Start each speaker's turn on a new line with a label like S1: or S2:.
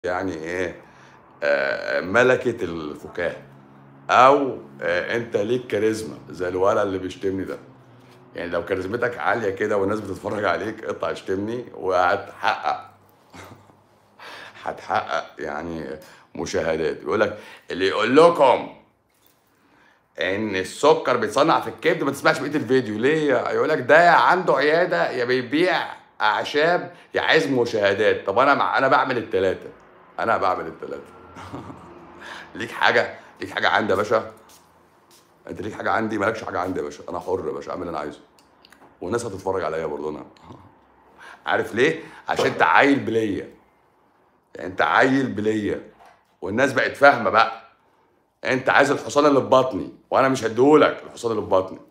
S1: يعني ايه آه، ملكة الفكاهة او آه، انت ليك كاريزما زي الولد اللي بيشتمني ده يعني لو كاريزمتك عالية كده والناس بتتفرج عليك اطلع اشتمني وهتحقق هتحقق يعني مشاهدات يقول لك اللي يقول لكم ان السكر بيتصنع في الكبد ما تسمعش بقيه الفيديو ليه يقول لك ده يا عنده عياده يا بيبيع اعشاب يا عايز مشاهدات طب انا مع... انا بعمل الثلاثه انا بعمل الثلاثه ليك حاجه ليك حاجه عندي يا باشا انت ليك حاجه عندي مالكش حاجه عندي يا باشا انا حر يا باشا اعمل اللي انا عايزه والناس هتتفرج عليا برضه انا عارف ليه عشان انت عيل بليه يعني انت عيل بليه والناس بقت فاهمه بقى انت عايز الحصان اللي في بطني وانا مش هديهولك الحصان اللي في بطني